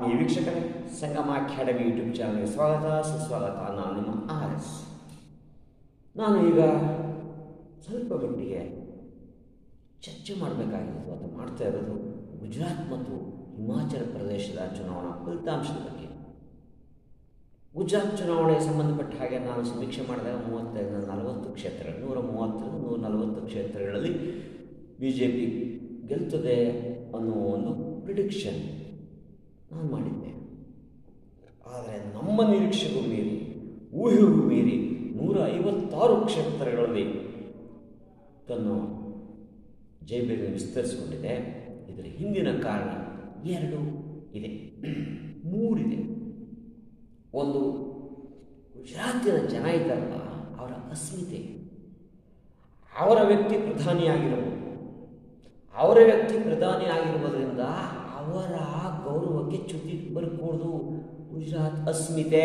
ಈ ವೀಕ್ಷಕರೇ ಸಂಗಮ academy YouTube ಚಾನಲ್ಗೆ ಸ್ವಾಗತ ಸುಸ್ವಾಗತ ನಾನು ನಿಮ್ಮ ಆರ್ ಎಸ್ ನಾನು ಈಗ ಸ್ವಲ್ಪ ಮಟ್ಟಿಗೆ ಚರ್ಚೆ ಮಾಡಬೇಕಾಗಿರೋದು ಅಥವಾ ಮಾಡ್ತಾ ಇರೋದು ಗುಜರಾತ್ ಮತ್ತು ಹಿಮಾಚಲ ಪ್ರದೇಶದ ಚುನಾವಣಾ ಫಲಿತಾಂಶದ ಬಗ್ಗೆ ಗುಜರಾತ್ ಚುನಾವಣೆಗೆ ಸಂಬಂಧಪಟ್ಟ ಹಾಗೆ ನಾನು ಸಮೀಕ್ಷೆ ಮಾಡಿದಾಗ ಮೂವತ್ತೈದರಿಂದ ನಲವತ್ತು ಕ್ಷೇತ್ರಗಳು ನೂರ ಮೂವತ್ತರಿಂದ ನೂರ ನಲವತ್ತು ಕ್ಷೇತ್ರಗಳಲ್ಲಿ ಬಿ ಜೆ ಪಿ ಗೆಲ್ತದೆ ಅನ್ನೋ ಒಂದು ಪ್ರಿಡಿಕ್ಷನ್ ನಾನು ಮಾಡಿದ್ದೆ ಆದರೆ ನಮ್ಮ ನಿರೀಕ್ಷೆಗೂ ಮೀರಿ ಊಹೆಗೂ ಮೀರಿ ನೂರ ಐವತ್ತಾರು ಕ್ಷೇತ್ರಗಳಲ್ಲಿ ತನ್ನ ಜೈಬೇಗ ವಿಸ್ತರಿಸಿಕೊಂಡಿದೆ ಇದರ ಹಿಂದಿನ ಕಾರಣ ಎರಡು ಇದೆ ಮೂರಿದೆ ಒಂದು ಗುಜರಾತಿನ ಜನ ಇದ್ದಾರಲ್ಲ ಅವರ ಅಸ್ಮಿತೆ ಅವರ ವ್ಯಕ್ತಿ ಪ್ರಧಾನಿಯಾಗಿರಬಹುದು ಅವರ ವ್ಯಕ್ತಿ ಪ್ರಧಾನಿ ಆಗಿರುವುದರಿಂದ ಅವರ ಗೌರವಕ್ಕೆ ಚ್ಯುತಿ ಬರ್ಕೂಡ್ದು ಗುಜರಾತ್ ಅಸ್ಮಿತೆ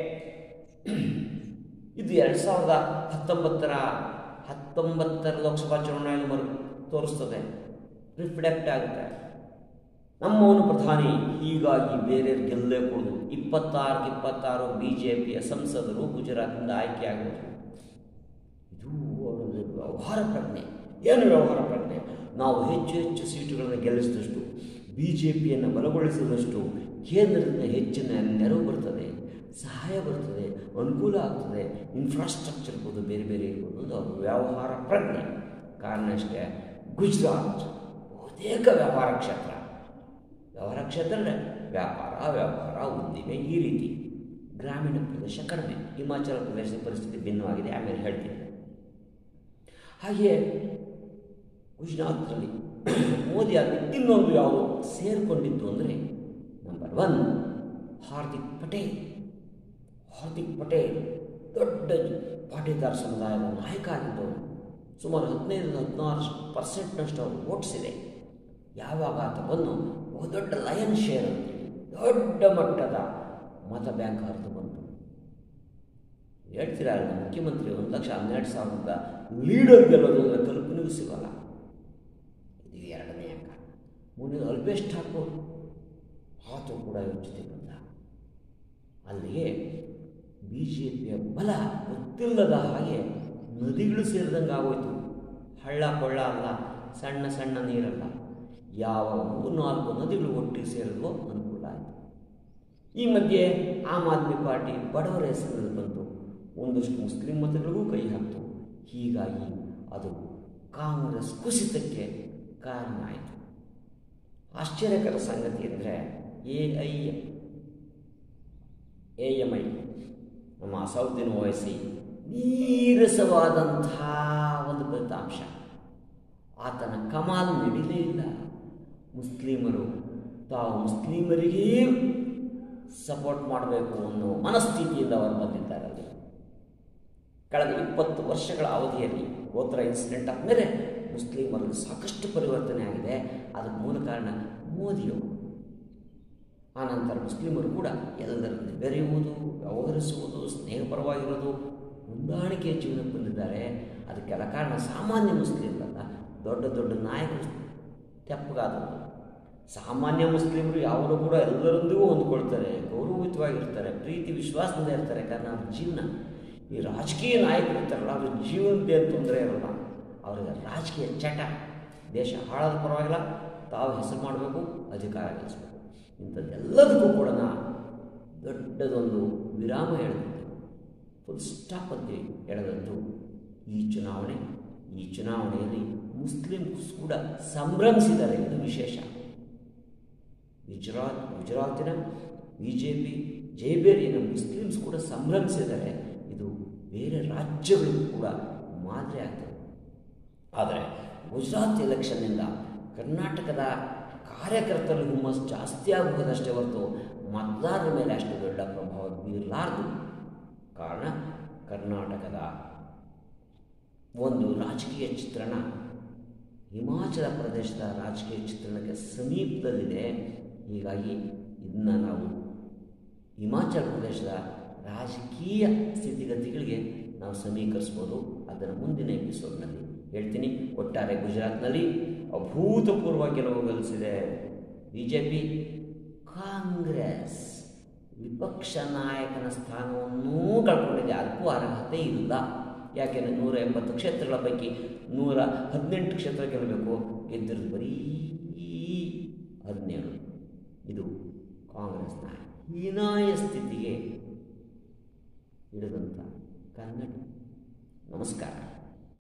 ಇದು ಎರಡು ಸಾವಿರದ ಹತ್ತೊಂಬತ್ತರ ಹತ್ತೊಂಬತ್ತರ ಲೋಕಸಭಾ ಚುನಾವಣೆಯಲ್ಲಿ ಮರು ತೋರಿಸ್ತದೆ ರಿಫ್ಲೆಕ್ಟ್ ಆಗುತ್ತೆ ನಮ್ಮವನು ಪ್ರಧಾನಿ ಹೀಗಾಗಿ ಬೇರೆ ಗೆಲ್ಲೇ ಕೊಡೋದು ಇಪ್ಪತ್ತಾರು ಇಪ್ಪತ್ತಾರು ಬಿ ಜೆ ಪಿಯ ಸಂಸದರು ಗುಜರಾತ್ನಿಂದ ಆಯ್ಕೆಯಾಗಿರೋದು ಇದು ಅವರದ್ದು ವ್ಯವಹಾರ ಪ್ರಜ್ಞೆ ಏನು ವ್ಯವಹಾರ ಪ್ರಜ್ಞೆ ನಾವು ಹೆಚ್ಚು ಹೆಚ್ಚು ಸೀಟುಗಳನ್ನು ಗೆಲ್ಲಿಸಿದಷ್ಟು ಬಿ ಜೆ ಪಿಯನ್ನು ಬಲಗೊಳಿಸಿದಷ್ಟು ಕೇಂದ್ರದಿಂದ ಹೆಚ್ಚಿನ ನೆರವು ಬರ್ತದೆ ಸಹಾಯ ಬರ್ತದೆ ಅನುಕೂಲ ಆಗ್ತದೆ ಇನ್ಫ್ರಾಸ್ಟ್ರಕ್ಚರ್ ಇರ್ಬೋದು ಬೇರೆ ಬೇರೆ ಇರ್ಬೋದು ಅದು ಅವ್ರ ವ್ಯವಹಾರ ಪ್ರಜ್ಞೆ ಕಾರಣ ಅಷ್ಟೇ ಗುಜರಾತ್ ಬಹುತೇಕ ವ್ಯಾಪಾರ ಕ್ಷೇತ್ರ ವ್ಯವಹಾರ ಕ್ಷೇತ್ರ ಅಂದರೆ ವ್ಯಾಪಾರ ವ್ಯವಹಾರ ಉದ್ದಿಮೆ ಈ ರೀತಿ ಗ್ರಾಮೀಣ ಪ್ರದೇಶ ಕಡಿಮೆ ಹಿಮಾಚಲ ಪ್ರದೇಶದ ಪರಿಸ್ಥಿತಿ ಭಿನ್ನವಾಗಿದೆ ಆಮೇಲೆ ಹೇಳ್ತೀನಿ ಹಾಗೆಯೇ ಗುಜರಾತ್ನಲ್ಲಿ ಮೋದಿ ಆಗಿ ಇನ್ನೊಂದು ಯಾವುದು ಸೇರಿಕೊಂಡಿದ್ದು ಅಂದರೆ ನಂಬರ್ ಒನ್ ಹಾರ್ದಿಕ್ ಪಟೇಲ್ ಹಾರ್ದಿಕ್ ಪಟೇಲ್ ದೊಡ್ಡ ಪಾಟೀದಾರ್ ಸಮುದಾಯದ ನಾಯಕ ಆಗಿದ್ದವರು ಸುಮಾರು ಹದಿನೈದು ಹದಿನಾರು ಪರ್ಸೆಂಟ್ನಷ್ಟು ಅವರು ವೋಟ್ಸ್ ಇದೆ ಯಾವಾಗ ಆತ ಬಂದು ಬಹುದೊಡ್ಡ ಲಯನ್ ಶೇರ್ ಅಂತೇಳಿ ದೊಡ್ಡ ಮಟ್ಟದ ಮತ ಬ್ಯಾಂಕ್ ಹರಿದು ಬಂತು ಹೇಳ್ತೀರಾ ನಮ್ಮ ಮುಖ್ಯಮಂತ್ರಿ ಒಂದು ಲಕ್ಷ ಹನ್ನೆರಡು ಸಾವಿರದ ಲೀಡರ್ ಗೆಲ್ಲೋದು ಅಂದರೆ ಕಲ್ಪನೆಗೂ ಸಿಗೋಲ್ಲ ಇದು ಎರಡನೇ ಅಂಕ ಮುಂದಿನ ಅಲ್ಪೇಶ್ ಠಾಕೂರ್ ಆತ ಕೂಡ ಇವ್ರ ಜೊತೆ ಬಂದ ಅಲ್ಲಿಗೆ ಬಿ ಜೆ ಪಿಯ ಬಲ ಗೊತ್ತಿಲ್ಲದ ಹಾಗೆ ನದಿಗಳು ಸೇರಿದಂಗೆ ಆಗೋಯ್ತು ಹಳ್ಳ ಕೊಳ್ಳ ಅಲ್ಲ ಸಣ್ಣ ಸಣ್ಣ ನೀರಲ್ಲ ಯಾವ ಮೂರ್ನಾಲ್ಕು ನದಿಗಳು ಒಟ್ಟಿಗೆ ಸೇರಿದ್ವೋ ಅನುಕೂಲ ಆಯಿತು ಈ ಮಧ್ಯೆ ಆಮ್ ಆದ್ಮಿ ಪಾರ್ಟಿ ಬಡವರ ಹೆಸರಲ್ಲಿ ಬಂತು ಒಂದಷ್ಟು ಮುಸ್ಲಿಂ ಮತಗಳಿಗೂ ಕೈ ಹಾಕ್ತು ಹೀಗಾಗಿ ಅದು ಕಾಂಗ್ರೆಸ್ ಕುಸಿತಕ್ಕೆ ಕಾರಣ ಆಯಿತು ಆಶ್ಚರ್ಯಕರ ಸಂಗತಿ ಅಂದರೆ A I A M I ನಮ್ಮ ಅಸೌದ್ದೀನ್ ಓವೈಸಿ ನೀರಸವಾದಂಥ ಒಂದು ಫಲಿತಾಂಶ ಆತನ ಕಮಾಲ್ ನಡೀಲೇ ಇಲ್ಲ ಮುಸ್ಲಿಮರು ತಾವು ಮುಸ್ಲಿಮರಿಗೇ ಸಪೋರ್ಟ್ ಮಾಡಬೇಕು ಅನ್ನೋ ಮನಸ್ಥಿತಿಯಿಂದ ಅವರು ಬಂದಿದ್ದಾರೆ ಅಲ್ಲಿ ಕಳೆದ ಇಪ್ಪತ್ತು ವರ್ಷಗಳ ಅವಧಿಯಲ್ಲಿ ಗೋತ್ರ ಇನ್ಸಿಡೆಂಟ್ ಆದಮೇಲೆ ಮುಸ್ಲಿಮರಲ್ಲಿ ಸಾಕಷ್ಟು ಪರಿವರ್ತನೆ ಆಗಿದೆ ಅದಕ್ಕೆ ಮೂಲ ಕಾರಣ ಮೋದಿಯವರು ಆನಂತರ ಮುಸ್ಲಿಮರು ಕೂಡ ಎಲ್ಲರಲ್ಲಿ ಬೆರೆಯುವುದು ವ್ಯವಹರಿಸುವುದು ಸ್ನೇಹಪರವಾಗಿರೋದು ಹೊಂದಾಣಿಕೆಯ ಜೀವನಕ್ಕೆ ಬಂದಿದ್ದಾರೆ ಅದಕ್ಕೆಲ್ಲ ಕಾರಣ ಸಾಮಾನ್ಯ ಮುಸ್ಲಿಮರಲ್ಲ ದೊಡ್ಡ ದೊಡ್ಡ ನಾಯಕರು ತೆಪ್ಪಗಾದದ್ದು ಸಾಮಾನ್ಯ ಮುಸ್ಲಿಮರು ಯಾವಾಗಲೂ ಕೂಡ ಎಲ್ಲರೊಂದಿಗೂ ಹೊಂದ್ಕೊಳ್ತಾರೆ ಗೌರವಯುತವಾಗಿರ್ತಾರೆ ಪ್ರೀತಿ ವಿಶ್ವಾಸದಿಂದ ಇರ್ತಾರೆ ಕಾರಣ ಅವ್ರ ಜೀವನ ಈ ರಾಜಕೀಯ ನಾಯಕರು ಇರ್ತಾರಲ್ಲ ಅವ್ರ ಜೀವನದೇ ತೊಂದರೆ ಇರಲ್ಲ ಅವರಿಗೆ ರಾಜಕೀಯ ಚಟ ದೇಶ ಹಾಳಾದ ಪರವಾಗಿಲ್ಲ ತಾವು ಹೆಸರು ಮಾಡಬೇಕು ಅಧಿಕಾರ ಗಳಿಸಬೇಕು ಇಂಥದ್ದೆಲ್ಲದಕ್ಕೂ ಕೂಡ ದೊಡ್ಡದೊಂದು ವಿರಾಮ ಎಳೆದಿದ್ದು ಫುಲ್ ಸ್ಟಾಪ್ ಅಂತ ಎಳೆದದ್ದು ಈ ಚುನಾವಣೆ ಈ ಚುನಾವಣೆಯಲ್ಲಿ ಮುಸ್ಲಿಮ್ಸ್ ಕೂಡ ಸಂಭ್ರಮಿಸಿದ್ದಾರೆ ಇದು ವಿಶೇಷ ಗುಜರಾತ್ ಗುಜರಾತಿನ ಬಿ ಜೆ ಪಿ ಜೈಬೇರಿಯನ ಮುಸ್ಲಿಮ್ಸ್ ಕೂಡ ಸಂಭ್ರಮಿಸಿದ್ದಾರೆ ಇದು ಬೇರೆ ರಾಜ್ಯಗಳಿಗೂ ಕೂಡ ಮಾದರಿ ಆಗ್ತದೆ ಆದರೆ ಗುಜರಾತ್ ಎಲೆಕ್ಷನ್ನಿಂದ ಕರ್ನಾಟಕದ ಕಾರ್ಯಕರ್ತರಲ್ಲಿ ಹುಮ್ಮಸ್ ಜಾಸ್ತಿ ಆಗುವುದಷ್ಟೇ ಹೊರತು ಮತದಾರರ ಮೇಲೆ ಅಷ್ಟು ದೊಡ್ಡ ಪ್ರಭಾವ ಬೀರಲಾರದು ಕಾರಣ ಕರ್ನಾಟಕದ ಒಂದು ರಾಜಕೀಯ ಚಿತ್ರಣ ಹಿಮಾಚಲ ಪ್ರದೇಶದ ರಾಜಕೀಯ ಚಿತ್ರಣಕ್ಕೆ ಸಮೀಪದಲ್ಲಿದೆ ಹೀಗಾಗಿ ಇದನ್ನು ನಾವು ಹಿಮಾಚಲ ಪ್ರದೇಶದ ರಾಜಕೀಯ ಸ್ಥಿತಿಗತಿಗಳಿಗೆ ನಾವು ಸಮೀಕರಿಸ್ಬೋದು ಅದನ್ನು ಮುಂದಿನ ಎಪಿಸೋಡ್ನಲ್ಲಿ ಹೇಳ್ತೀನಿ ಒಟ್ಟಾರೆ ಗುಜರಾತ್ನಲ್ಲಿ ಅಭೂತಪೂರ್ವ ಗೆಲುವು ಗಳಿಸಿದೆ ಬಿ ಜೆ ಪಿ ಕಾಂಗ್ರೆಸ್ ವಿಪಕ್ಷ ನಾಯಕನ ಸ್ಥಾನವನ್ನೂ ಕಳ್ಕೊಂಡಿದೆ ಅದಕ್ಕೂ ಅರ್ಹತೆ ಇಲ್ಲ ಯಾಕೆಂದರೆ ನೂರ ಎಂಬತ್ತು ಕ್ಷೇತ್ರಗಳ ಪೈಕಿ ನೂರ ಹದಿನೆಂಟು ಕ್ಷೇತ್ರ ಗೆಲ್ಲಬೇಕು ಗೆದ್ದಿರೋದು ಬರೀ ಹದಿನೇಳು ಇದು ಕಾಂಗ್ರೆಸ್ನ ಹೀನಾಯ ಸ್ಥಿತಿಗೆ ಹಿಡಿದಂಥ ಕನ್ನಡ ನಮಸ್ಕಾರ